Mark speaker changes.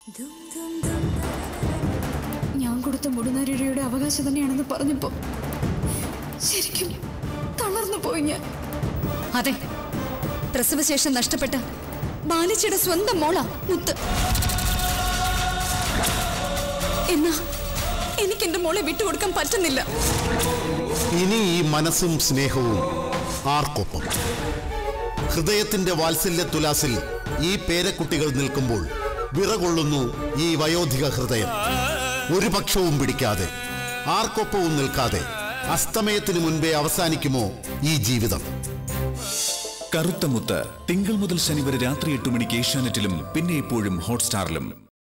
Speaker 1: ഞാൻ കൊടുത്ത മുടുനരിഴയുടെ അവകാശം തന്നെയാണെന്ന് പറഞ്ഞപ്പോ ശരിക്കും തളർന്നു പോയി ഞാൻ അതെ പ്രസവശേഷം നഷ്ടപ്പെട്ട ബാലിച്ചയുടെ സ്വന്തം മോള മുത്ത് എന്നാ എനിക്ക് എന്റെ മോളെ വിട്ടുകൊടുക്കാൻ പറ്റുന്നില്ല
Speaker 2: ഇനി ഈ മനസ്സും സ്നേഹവും ആർക്കൊപ്പം ഹൃദയത്തിന്റെ വാത്സല്യ തുലാസിൽ ഈ പേരക്കുട്ടികൾ നിൽക്കുമ്പോൾ വിറകൊള്ളുന്നു ഈ വയോധിക ഹൃദയം ഒരു പക്ഷവും പിടിക്കാതെ ആർക്കൊപ്പവും നിൽക്കാതെ അസ്തമയത്തിന് മുൻപേ അവസാനിക്കുമോ ഈ ജീവിതം
Speaker 3: കറുത്ത മുത്ത് തിങ്കൾ മുതൽ ശനി വരെ രാത്രി എട്ട് മണിക്ക് ഏഷ്യാനെറ്റിലും പിന്നെ എപ്പോഴും ഹോട്ട്സ്റ്റാറിലും